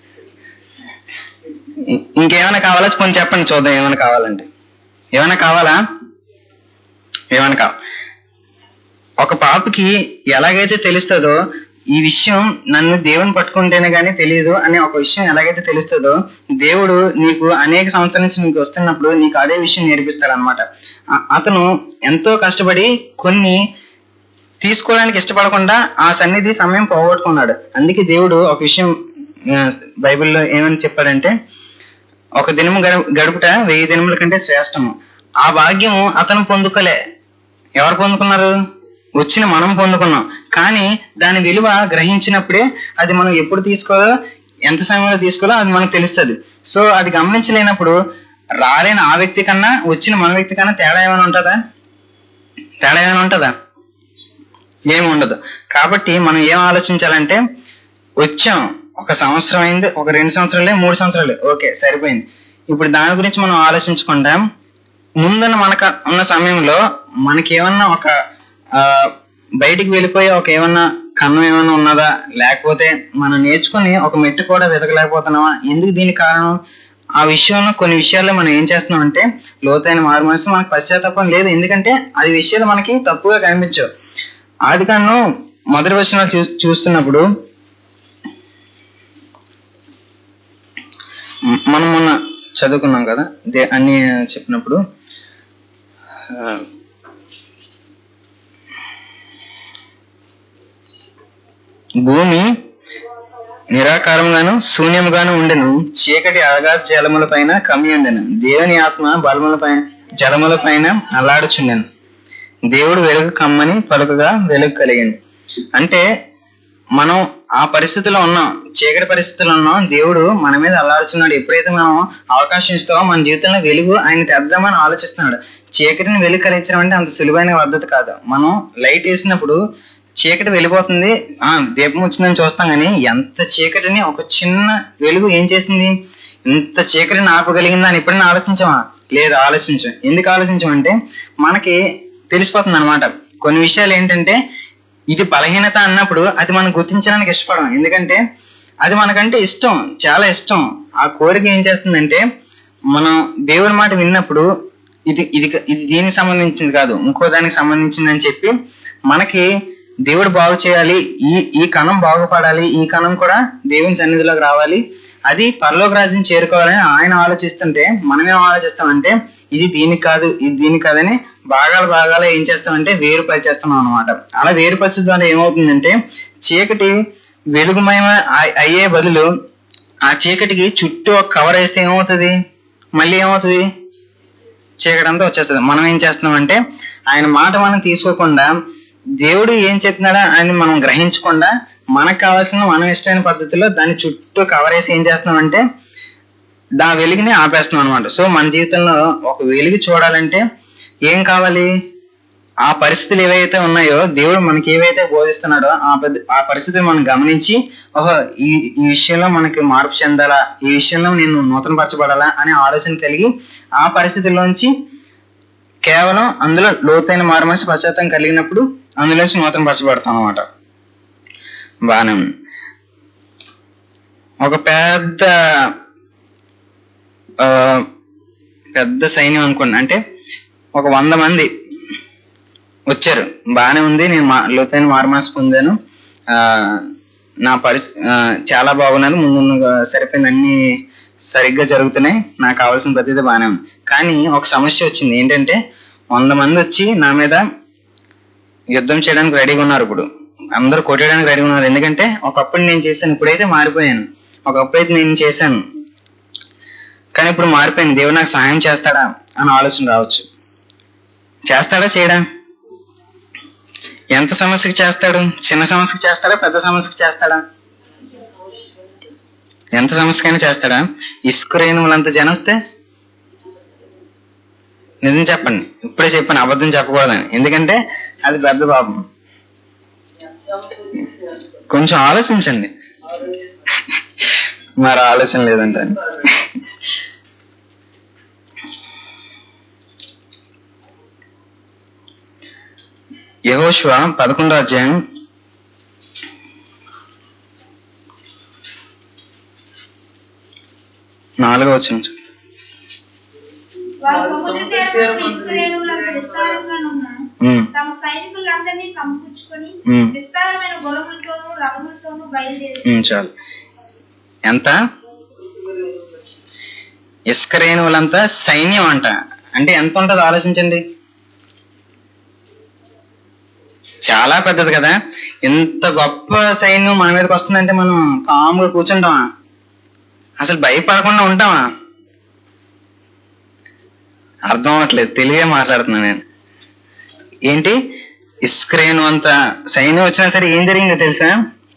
ఇ- ఇంకేమైనా కావాలా కొంచెం చెప్పండి చూద్దాం ఏమైనా కావాలంటే ఏమైనా కావాలా ఏమైనా కావాలి ఒక పాపకి ఎలాగైతే తెలుస్తుందో ఈ విషయం నన్ను దేవుని పట్టుకుంటేనే గానీ తెలియదు అనే ఒక విషయం ఎలాగైతే తెలుస్తుందో దేవుడు నీకు అనేక సంవత్సరాల నుంచి నీకు వస్తున్నప్పుడు నీకు అదే విషయం నేర్పిస్తాడు అనమాట అతను ఎంతో కష్టపడి కొన్ని తీసుకోవడానికి ఇష్టపడకుండా ఆ సన్నిధి సమయం పోగొట్టుకున్నాడు అందుకే దేవుడు ఒక విషయం ఆ, బైబిల్లో ఏమని చెప్పాడంటే ఒక దినము గడు- గడుపుట వెయ్యి దినముల కంటే శ్రేష్టము ఆ భాగ్యం అతను పొందుకోలే ఎవరు పొందుకున్నారు వచ్చిన మనం పొందుకున్నాం కానీ దాని విలువ గ్రహించినప్పుడే అది మనం ఎప్పుడు తీసుకోవాలో ఎంత సమయంలో తీసుకోవాలో అది మనకు తెలుస్తుంది సో అది గమనించలేనప్పుడు రాలేని ఆ వ్యక్తి కన్నా వచ్చిన మన వ్యక్తి కన్నా తేడా ఏమైనా ఉంటుందా తేడా ఏమైనా ఉంటుందా ఏమి ఉండదు కాబట్టి మనం ఏం ఆలోచించాలంటే వచ్చాం ఒక సంవత్సరం అయింది ఒక రెండు సంవత్సరాలే మూడు సంవత్సరాలే ఓకే సరిపోయింది ఇప్పుడు దాని గురించి మనం ఆలోచించకుండా ముందున్న మనకు ఉన్న సమయంలో మనకి ఏమన్నా ఒక ఆ, బయటికి వెళ్ళిపోయి ఒక ఏమన్నా కన్నం ఏమన్నా ఉన్నదా లేకపోతే మనం నేర్చుకుని ఒక మెట్టు కూడా వెతకలేకపోతున్నావా ఎందుకు దీనికి కారణం ఆ విషయంలో కొన్ని విషయాల్లో మనం ఏం చేస్తున్నాం అంటే లోతైన మారు మనసు మనకు పశ్చాత్తాపం లేదు ఎందుకంటే అది విషయాలు మనకి తప్పుగా కనిపించవు ఆది కాండం మొదటి వచ్చిన చూ చూస్తున్నప్పుడు మ- మనం మొన్న చదువుకున్నాం కదా దే అన్ని చెప్పినప్పుడు ఆ, భూమి నిరాకారంగాను శూన్యముగాను ఉండెను చీకటి అగాధ జలముల పైన కమ్మి ఉండెను దేవుని ఆత్మ బలముల పైన జలముల పైన అల్లాడుచుండెను దేవుడు వెలుగు కమ్మని పలుకగా వెలుగు కలిగింది అంటే మనం ఆ పరిస్థితిలో ఉన్నాం చీకటి పరిస్థితిలో ఉన్నాం దేవుడు మన మీద అల్లాడుచున్నాడు ఎప్పుడైతే మనం అవకాశం ఇస్తామో మన జీవితంలో వెలుగు ఆయన తెద్దామని ఆలోచిస్తున్నాడు చీకటిని వెలుగు కలిగించడం అంటే అంత సులువైన పద్ధతి కాదు మనం లైట్ వేసినప్పుడు చీకటి వెళ్ళిపోతుంది ఆ దీపం వచ్చిందని చూస్తాం కానీ ఎంత చీకటిని ఒక చిన్న వెలుగు ఏం చేసింది ఇంత చీకటిని ఆపగలిగిందా అని ఎప్పుడైనా ఆలోచించామా లేదు ఆలోచించాం ఎందుకు ఆలోచించామంటే మనకి తెలిసిపోతుంది అనమాట కొన్ని విషయాలు ఏంటంటే ఇది బలహీనత అన్నప్పుడు అది మనం గుర్తించడానికి ఇష్టపడం ఎందుకంటే అది మనకంటే ఇష్టం చాలా ఇష్టం ఆ కోరిక ఏం చేస్తుందంటే మనం దేవుని మాట విన్నప్పుడు ఇది ఇది ఇది దీనికి సంబంధించింది కాదు ఇంకో దానికి సంబంధించింది అని చెప్పి మనకి దేవుడు బాగు చేయాలి ఈ ఈ కణం బాగుపడాలి ఈ కణం కూడా దేవుని సన్నిధిలోకి రావాలి అది పరలోక రాజ్యం చేరుకోవాలని ఆయన ఆలోచిస్తుంటే మనం ఏం ఆలోచిస్తామంటే ఇది దీనికి కాదు ఇది దీనికి కాదని భాగాలు భాగాలు ఏం చేస్తామంటే వేరుపరిచేస్తున్నాం అనమాట అలా వేరుపరచడం ద్వారా ఏమవుతుందంటే చీకటి వెలుగుమయం అయ్- అయ్యే బదులు ఆ చీకటికి చుట్టూ ఒక కవర్ వేస్తే ఏమవుతుంది మళ్ళీ ఏమవుతుంది చీకటి అంతా వచ్చేస్తుంది మనం ఏం చేస్తున్నామంటే ఆయన మాట మనం తీసుకోకుండా దేవుడు ఏం చెప్తున్నాడా అని మనం గ్రహించకుండా మనకు కావాల్సిన మనం ఇష్టమైన పద్ధతిలో దాని చుట్టూ కవర్ వేసి ఏం చేస్తున్నామంటే దా వెలుగుని ఆపేస్తున్నాం అనమాట సో మన జీవితంలో ఒక వెలుగు చూడాలంటే ఏం కావాలి ఆ పరిస్థితులు ఏవైతే ఉన్నాయో దేవుడు మనకి ఏవైతే బోధిస్తున్నాడో ఆ పద్ధ- ఆ పరిస్థితిని మనం గమనించి ఓహో ఈ ఈ విషయంలో మనకి మార్పు చెందాలా ఈ విషయంలో నేను నూతనపరచబడాలా అనే ఆలోచన కలిగి ఆ పరిస్థితుల్లోంచి కేవలం అందులో లోతైన మారుమనసు పశ్చాత్తం కలిగినప్పుడు అందులోంచి నూతనపరచబడతాం అనమాట బాగానే ఉంది ఒక పెద్ద ఆ, పెద్ద సైన్యం అనుకోండి అంటే ఒక వంద మంది వచ్చారు బాగానే ఉంది నేను మా లోతైన మారుమాస్ పొందాను ఆ, నా పరిస్థితి చాలా బాగున్నాను ముందు సరిపోయిన అన్ని సరిగ్గా జరుగుతున్నాయి నాకు కావాల్సిన ప్రతిదీ బాగానే ఉంది కానీ ఒక సమస్య వచ్చింది ఏంటంటే వంద మంది వచ్చి నా మీద యుద్ధం చేయడానికి రెడీగా ఉన్నారు ఇప్పుడు అందరూ కొట్టడానికి రెడీగా ఉన్నారు ఎందుకంటే ఒకప్పుడు నేను చేశాను ఇప్పుడైతే మారిపోయాను ఒకప్పుడైతే నేను చేశాను కానీ ఇప్పుడు మారిపోయింది దేవుడు నాకు సహాయం చేస్తాడా అని ఆలోచన రావచ్చు చేస్తాడా చేయడా ఎంత సమస్యకి చేస్తాడు చిన్న సమస్యకి చేస్తాడా పెద్ద సమస్యకి చేస్తాడా ఎంత సమస్యకైనా చేస్తాడా ఇసుక రేణువులంత జనం వస్తే నిజం చెప్పండి ఇప్పుడే చెప్పాను అబద్ధం చెప్పకూడదని ఎందుకంటే అది పెద్ద పాపం కొంచెం ఆలోచించండి మరి ఆలోచన లేదంట యహోశివ పదకొండో అధ్యాయం నాలుగో వచ్చిన వారు సముద్ర తీరమున ఇస్రాయేలులకు విస్తారంగానున్న తమ సైనికులందరినీ సమకూర్చుకొని మ్మ్. విస్తారమైన గొడవలతోనూ రథములతోనూ బయలుదేరి చాలు ఎంత ఇసుక రేణువులంతా సైన్యం అంట అంటే ఎంత ఉంటుందో ఆలోచించండి చాలా పెద్దది కదా ఇంత గొప్ప సైన్యం మన మీదకి వస్తుందంటే మనం కామ్గా కూర్చుంటామా అసలు భయపడకుండా ఉంటామా అర్థం అవ్వట్లేదు తెలుగే మాట్లాడుతున్నా నేను ఏంటి ఇస్క్రేను అంత సైన్యం వచ్చినా సరే ఏం జరిగిందో తెలుసా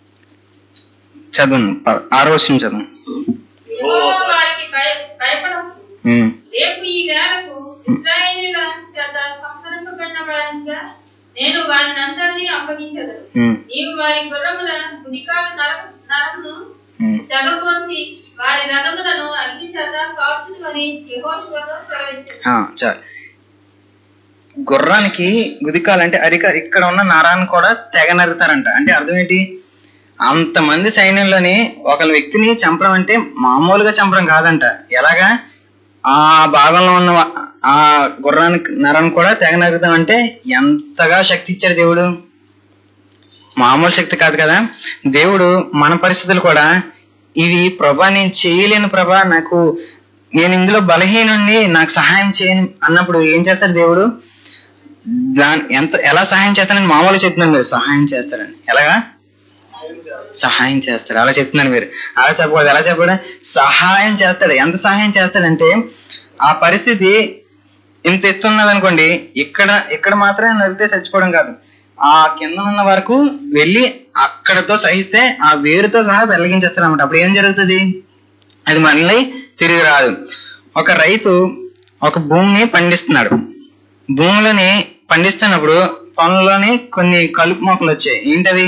చదువు ప- ఆరో వచ్చిన చదువు యెహోవా వారికి భయ- భయపడకు ఉమ్, రేపు ఈ వేళకు ఇశ్రాయేలీల చేత సంహరింపబడిన వారిగా నేను వారిని అందరినీ అప్పగించదను ఉమ్, నీవు వారి గుర్రముల గుదికాల నర- నరమును ఉమ్. తెగకోసి వారి రథములను అగ్ని చేత కాల్చుదని యెహోషువతో సెలవిచ్చాడు ఆ, చాలు గుర్రానికి గుదికాలంటే అరిక ఇక్కడ ఉన్న నరాన్ని కూడా తెగ నరుతారంట అంటే అర్థం ఏంటి అంతమంది సైన్యంలోని ఒక వ్యక్తిని చంపడం అంటే మామూలుగా చంపడం కాదంట ఎలాగా ఆ భాగంలో ఉన్న వా- ఆ గుర్రానికి నరాన్ని కూడా తెగ నరుతాం అంటే ఎంతగా శక్తి ఇచ్చాడు దేవుడు మామూలు శక్తి కాదు కదా దేవుడు మన పరిస్థితులు కూడా ఇవి ప్రభా నేను చేయలేను ప్రభా నాకు నేను ఇందులో బలహీనుండి నాకు సహాయం చేయను అన్నప్పుడు ఏం చేస్తాడు దేవుడు దాని ఎంత ఎలా సహాయం చేస్తానని మామూలుగా చెప్తున్నాను మీరు సహాయం చేస్తాడని ఎలాగా సహాయం చేస్తాడు అలా చెప్తున్నాను మీరు అలా చెప్పకూడదు ఎలా చెప్పాడు సహాయం చేస్తాడు ఎంత సహాయం చేస్తాడంటే ఆ పరిస్థితి ఇంత ఎత్తున్నది అనుకోండి ఇక్కడ ఇక్కడ మాత్రమే నరిగితే చచ్చిపోవడం కాదు ఆ కింద ఉన్న వరకు వెళ్ళి అక్కడతో సహిస్తే ఆ వేరుతో సహా వెలిగించేస్తారు అనమాట అప్పుడు ఏం జరుగుతుంది అది మళ్ళీ తిరిగి రాదు ఒక రైతు ఒక భూమిని పండిస్తున్నాడు భూమిలోని పండిస్తున్నప్పుడు పొలంలోని కొన్ని కలుపు మొక్కలు వచ్చాయి ఏంటవి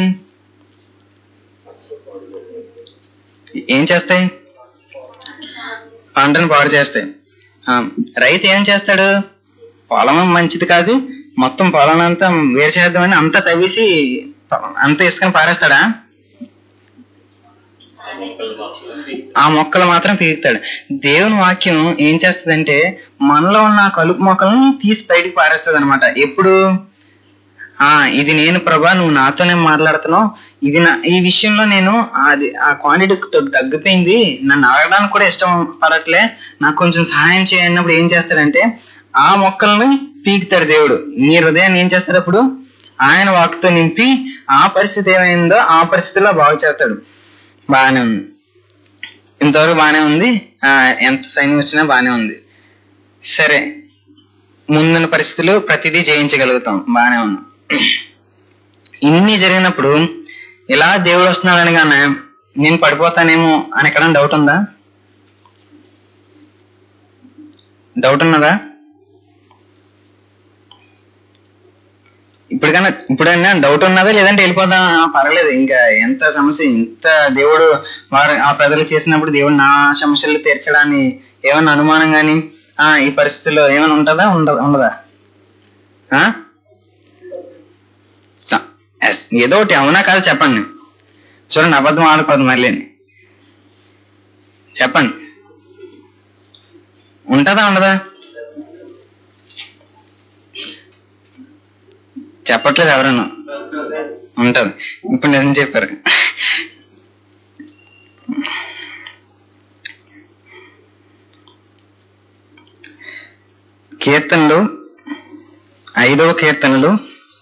ఏం చేస్తాయి పంటను పాడు చేస్తాయి ఆ, రైతు ఏం చేస్తాడు పొలం మంచిది కాదు మొత్తం పొలం అంతా వేరు చేద్దామని అంతా తవ్వేసి అంతా ఇసుకని పారేస్తాడా ఆ మొక్కలు మాత్రం పీకుతాడు దేవుని వాక్యం ఏం చేస్తుందంటే మనలో ఉన్న ఆ కలుపు మొక్కలను తీసి బయటికి పారేస్తుంది అనమాట ఎప్పుడు ఆ ఇది నేను ప్రభా నువ్వు నాతోనే మాట్లాడుతున్నావు ఇది నా ఈ విషయంలో నేను అది ఆ క్వాంటిటీ తగ్గిపోయింది నన్ను అడగడానికి కూడా ఇష్టం పడట్లే నాకు కొంచెం సహాయం చేయన్నప్పుడు ఏం చేస్తాడంటే ఆ మొక్కల్ని పీకుతాడు దేవుడు నీ హృదయాన్ని ఏం చేస్తాడు అప్పుడు ఆయన వాక్తో నింపి ఆ పరిస్థితి ఏమైందో ఆ పరిస్థితిలో బాగు చేస్తాడు బాగానే ఉంది ఇంతవరకు బాగానే ఉంది ఆ, ఎంత సైన్యం వచ్చినా బాగానే ఉంది సరే ముందున్న పరిస్థితులు ప్రతిదీ జయించగలుగుతాం బాగానే ఉన్నాం ఇన్ని జరిగినప్పుడు ఇలా దేవుడు వస్తున్నాడు అనగానే నేను పడిపోతానేమో అని ఎక్కడ డౌట్ ఉందా డౌట్ ఉన్నదా ఇప్పటికైనా ఇప్పుడైనా డౌట్ ఉన్నదా లేదంటే వెళ్ళిపోదాం ఆ, పర్వాలేదు ఇంకా ఎంత సమస్య ఇంత దేవుడు వారు ఆ ప్రజలు చేసినప్పుడు దేవుడు నా సమస్యలు తీర్చడాన్ని ఏమన్నా అనుమానం గాని ఆ ఈ పరిస్థితుల్లో ఏమైనా ఉంటుందా ఉండదా ఉండదా ఆ? స- ఎస్, ఏదో ఒకటి అవునా కాదు చెప్పండి చూడండి అబద్ధం ఆడకూడదు మళ్ళీ చెప్పండి ఉంటుందా ఉండదా చెప్పట్లేదు ఎవరన్నా ఉంటది ఇప్పుడు నిజం చెప్పారు కీర్తనలు ఐదవ కీర్తనలు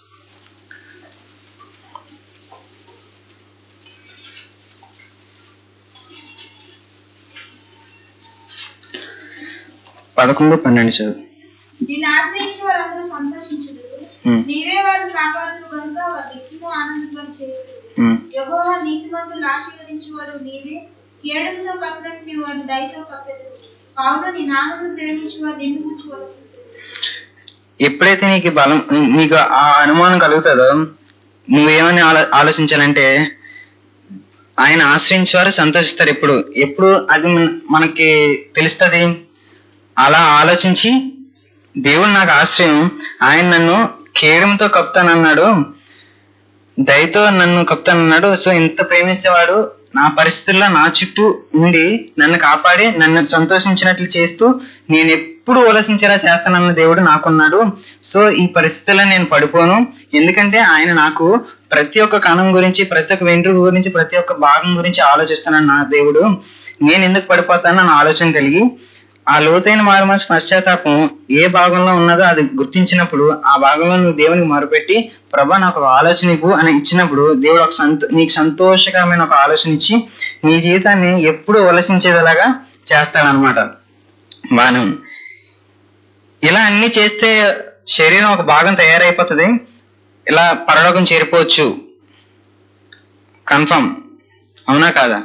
పదకొండు పన్నెండు చదువు నిన్ను ఆశ్రయించి వారందరూ సంతోషించుదురు ఉమ్, నీవే వారిని కాపాడుతూ కనుక వారు ఎక్కువ ఆనందంగా చేయదు ఉమ్, యెహోవా నీతిమంతులు ఆశీర్వదించువాడు నీవే కేడంతో కప్పడానికి నీవు వారిని దయతో కప్పెదు కావున నీ నామను ప్రేమించి వారు నిన్ను కూర్చోవాలి ఎప్పుడైతే నీకు బలం నీకు ఆ అనుమానం కలుగుతుందో నువ్వేమని ఆలో ఆలోచించాలంటే ఆయన ఆశ్రయించేవారు సంతోషిస్తారు ఎప్పుడు ఎప్పుడు అది మన- మనకి తెలుస్తుంది అలా ఆలోచించి దేవుడు నాకు ఆశ్రయం ఆయన నన్ను కేడంతో కప్తానన్నాడు దయతో నన్ను కప్తానన్నాడు సో ఇంత ప్రేమించేవాడు నా పరిస్థితుల్లో నా చుట్టూ ఉండి నన్ను కాపాడి నన్ను సంతోషించినట్లు చేస్తూ నేను ఎప్పుడు ఉలసించేలా చేస్తానన్న దేవుడు నాకున్నాడు సో ఈ పరిస్థితుల్లో నేను పడిపోను ఎందుకంటే ఆయన నాకు ప్రతి ఒక్క కణం గురించి ప్రతి ఒక్క వెంట్రుక గురించి ప్రతి ఒక్క భాగం గురించి ఆలోచిస్తున్నాను నా దేవుడు నేను ఎందుకు పడిపోతానన్న ఆలోచన కలిగి ఆ లోతైన మారుమనసు పశ్చాత్తాపం ఏ భాగంలో ఉన్నదో అది గుర్తించినప్పుడు ఆ భాగంలో నువ్వు దేవునికి మొరపెట్టి ప్రభా నాకు ఒక ఆలోచన ఇవ్వు అని ఇచ్చినప్పుడు దేవుడు ఒక సంతో నీకు సంతోషకరమైన ఒక ఆలోచన ఇచ్చి నీ జీవితాన్ని ఎప్పుడు ఉలసించేలాగా చేస్తాడనమాట బాను ఇలా అన్ని చేస్తే శరీరం ఒక భాగం తయారైపోతుంది ఇలా పరలోకం చేరిపోవచ్చు కన్ఫర్మ్ అవునా కాదా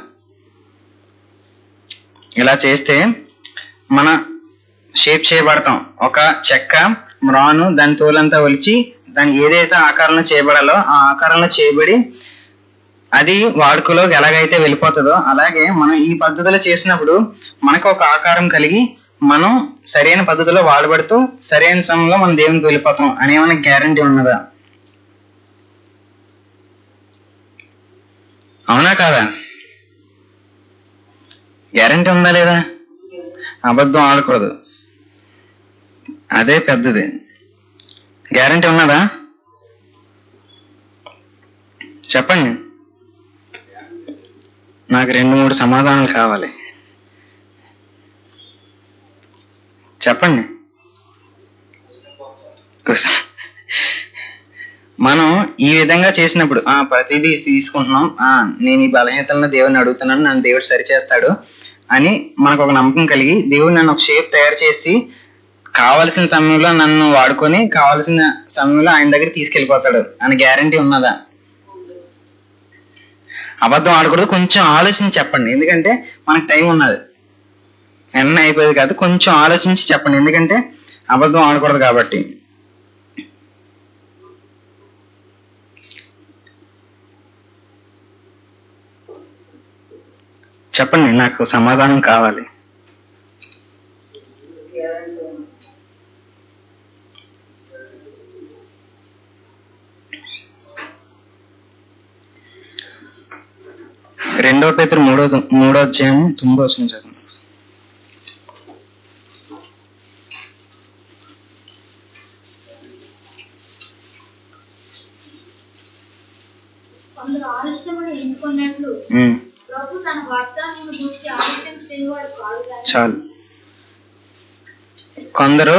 ఇలా చేస్తే మన షేప్ చేయబడతాం ఒక చెక్క మ్రాను దాని తోలంతా ఒలిచి దాని ఏదైతే ఆకారంలో చేయబడాలో ఆ ఆకారంలో చేయబడి అది వాడుకలోకి ఎలాగైతే వెళ్ళిపోతుందో అలాగే మనం ఈ పద్ధతిలో చేసినప్పుడు మనకు ఒక ఆకారం కలిగి మనం సరైన పద్ధతిలో వాడబడుతూ సరైన సమయంలో మనం దేవునికి వెళ్ళిపోతాం అనేమన్నా గ్యారంటీ ఉన్నదా అవునా కాదా గ్యారంటీ ఉందా లేదా అబద్ధం ఆడకూడదు అదే పెద్దది గ్యారంటీ ఉన్నదా చెప్పండి నాకు రెండు మూడు సమాధానాలు కావాలి చెప్పండి మనం ఈ విధంగా చేసినప్పుడు ఆ ప్రతిదీ తీసుకుంటున్నాం ఆ నేను ఈ బలహీనతలను దేవుడిని అడుగుతున్నాను నన్ను దేవుడు సరిచేస్తాడు అని మనకు ఒక నమ్మకం కలిగి దేవుడు నన్ను ఒక షేప్ తయారు చేసి కావలసిన సమయంలో నన్ను వాడుకొని కావలసిన సమయంలో ఆయన దగ్గర తీసుకెళ్లిపోతాడు అని గ్యారంటీ ఉన్నదా అబద్ధం ఆడకూడదు కొంచెం ఆలోచించి చెప్పండి ఎందుకంటే మనకు టైం ఉన్నది వెన్న అయిపోయేది కాదు కొంచెం ఆలోచించి చెప్పండి ఎందుకంటే అబద్ధం ఆడకూడదు కాబట్టి చెప్పండి నాకు సమాధానం కావాలి రెండో పేతురు మూడో మూడో అధ్యాయం తొమ్మిదో వచ్చిన చదువు కొందరు ఆలస్యమును ఎన్నుకున్నట్లు ఉమ్, ప్రభు తన వాగ్దానం గురించి ఆలస్యం చేయవాడు కాదు కానీ చాలు కొందరు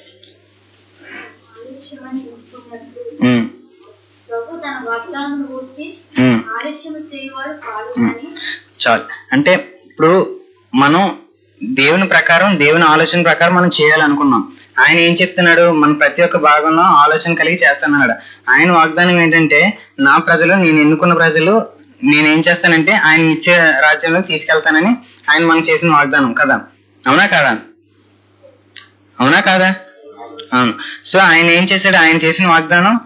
ఆలస్యమని ఎన్నుకున్నట్లు ఉమ్, ప్రభు తన వాగ్దానం గురించి ఉమ్, ఆలస్యం చేయవాడు కాదు కానీ చాలు అంటే ఇప్పుడు మనం దేవుని ప్రకారం దేవుని ఆలోచన ప్రకారం మనం చేయాలనుకున్నాం ఆయన ఏం చెప్తున్నాడు మన ప్రతి ఒక్క భాగంలో ఆలోచన కలిగి చేస్తున్నాడు ఆయన వాగ్దానం ఏంటంటే నా ప్రజలు నేను ఎన్నుకున్న ప్రజలు నేనేం చేస్తానంటే ఆయన ఇచ్చే రాజ్యంలో తీసుకెళ్తానని ఆయన మనకు చేసిన వాగ్దానం కదా అవునా కాదా అవునా కాదా అవును సో ఆయన ఏం చేశాడు ఆయన చేసిన వాగ్దానం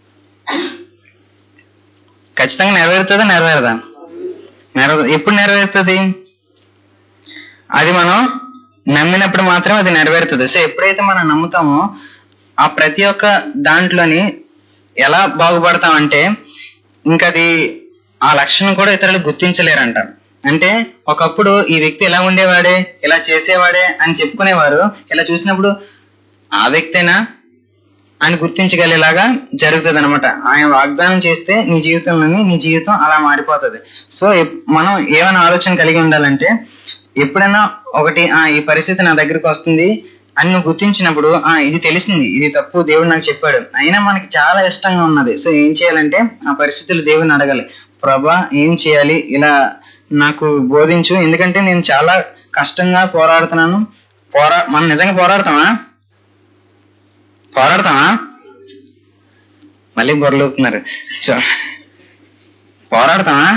ఖచ్చితంగా నెరవేరుతుందా నెరవేరదా నెరవేరు ఎప్పుడు నెరవేరుతుంది అది మనం నమ్మినప్పుడు మాత్రం అది నెరవేరుతుంది సో ఎప్పుడైతే మనం నమ్ముతామో ఆ ప్రతి ఒక్క దాంట్లోని ఎలా బాగుపడతామంటే ఇంకా అది ఆ లక్షణం కూడా ఇతరులు గుర్తించలేరంట అంటే ఒకప్పుడు ఈ వ్యక్తి ఎలా ఉండేవాడే ఇలా చేసేవాడే అని చెప్పుకునేవారు ఇలా చూసినప్పుడు ఆ వ్యక్తేనా అని గుర్తించగలిగేలాగా జరుగుతుంది అనమాట ఆయన వాగ్దానం చేస్తే నీ జీవితంలోని నీ జీవితం అలా మారిపోతుంది సో ఎప్- మనం ఏమైనా ఆలోచన కలిగి ఉండాలంటే ఎప్పుడైనా ఒకటి ఆ ఈ పరిస్థితి నా దగ్గరికి వస్తుంది అని నువ్వు గుర్తించినప్పుడు ఆ ఇది తెలిసింది ఇది తప్పు దేవుడు నాకు చెప్పాడు అయినా మనకి చాలా ఇష్టంగా ఉన్నది సో ఏం చేయాలంటే ఆ పరిస్థితులు దేవుడిని అడగాలి ప్రభా ఏం చేయాలి ఇలా నాకు బోధించు ఎందుకంటే నేను చాలా కష్టంగా పోరాడుతున్నాను పోరా మనం నిజంగా పోరాడతామా పోరాడతామా మళ్ళీ బొరలుతున్నారు సో పోరాడతామా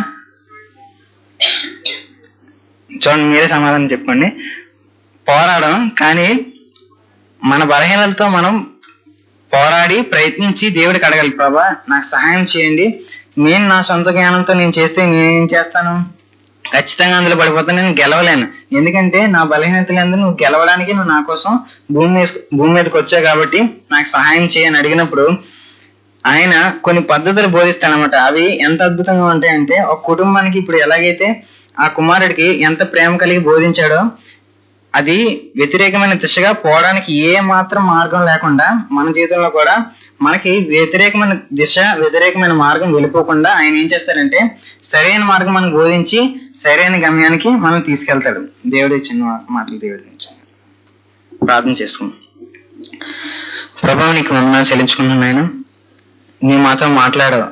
చూడండి మీరే సమాధానం చెప్పండి పోరాడడం కానీ మన బలహీనలతో మనం పోరాడి ప్రయత్నించి దేవుడికి అడగాలి ప్రభా నాకు సహాయం చేయండి నేను నా సొంత జ్ఞానంతో నేను చేస్తే నేనేం చేస్తాను ఖచ్చితంగా అందులో పడిపోతే నేను గెలవలేను ఎందుకంటే నా బలహీనతలందు నువ్వు గెలవడానికి నువ్వు నా కోసం భూమి మీద భూమి మీదకి వచ్చావు కాబట్టి నాకు సహాయం చేయని అడిగినప్పుడు ఆయన కొన్ని పద్ధతులు బోధిస్తాడనమాట అవి ఎంత అద్భుతంగా ఉంటాయంటే ఒక కుటుంబానికి ఇప్పుడు ఎలాగైతే ఆ కుమారుడికి ఎంత ప్రేమ కలిగి బోధించాడో అది వ్యతిరేకమైన దిశగా పోవడానికి ఏ మాత్రం మార్గం లేకుండా మన జీవితంలో కూడా మనకి వ్యతిరేకమైన దిశ వ్యతిరేకమైన మార్గం వెళ్ళిపోకుండా ఆయన ఏం చేస్తాడంటే సరైన మార్గం మనకు బోధించి సరైన గమ్యానికి మనం తీసుకెళ్తాడు దేవుడు ఇచ్చిన మాటలు దేవుడు ఇచ్చిన ప్రార్థన చేసుకుందాం ప్రభావ నీకు వందనాలు చెల్లించుకున్నాను ఆయన నీ మాతో మాట్లాడవు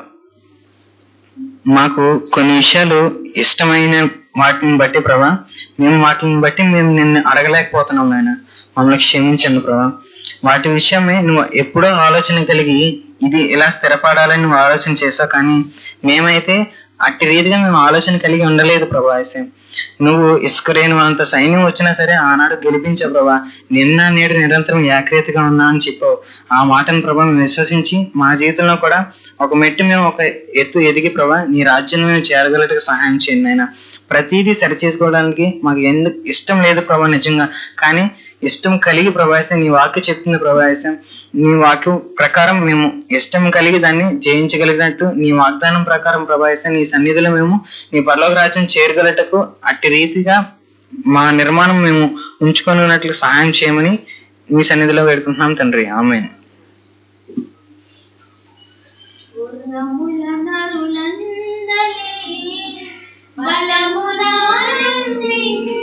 మాకు కొన్ని విషయాలు ఇష్టమైన వాటిని బట్టి ప్రభా మేము వాటిని బట్టి మేము నిన్ను అడగలేకపోతున్నాం నాయన మమ్మల్ని క్షమించండి ప్రభా వాటి విషయమై నువ్వు ఎప్పుడో ఆలోచన కలిగి ఇది ఇలా స్థిరపడాలని నువ్వు ఆలోచన చేసావు కానీ మేమైతే అట్టి రీతిగా మేము ఆలోచన కలిగి ఉండలేదు ప్రభా ఏసే నువ్వు ఇసుకరేను అంత సైన్యం వచ్చినా సరే ఆనాడు గెలిపించావు ప్రభా నిన్న నేడు నిరంతరం ఏకరీతిగా ఉన్నా అని చెప్పావు ఆ మాటను ప్రభా మేము విశ్వసించి మా జీవితంలో కూడా ఒక మెట్టు మేము ఒక ఎత్తు ఎదిగి ప్రభా నీ రాజ్యం మేము చేరగలటకు సహాయం చేయండి ఆయన ప్రతిదీ సరి చేసుకోవడానికి మాకు ఎందుకు ఇష్టం లేదు ప్రభా నిజంగా కానీ ఇష్టం కలిగి ప్రభావిస్తాం నీ వాక్యం చెప్తుంది ప్రభావిస్తాం నీ వాక్యం ప్రకారం మేము ఇష్టం కలిగి దాన్ని జయించగలిగినట్టు నీ వాగ్దానం ప్రకారం ప్రభావిస్తాం నీ సన్నిధిలో మేము నీ పరలోక రాజ్యం చేరగలటకు అట్టి రీతిగా మా నిర్మాణం మేము ఉంచుకొని ఉన్నట్లు సహాయం చేయమని మీ సన్నిధిలో వేడుకుంటున్నాం తండ్రి ఆమె పూర్ణముల నరులందలి బలమునానందించు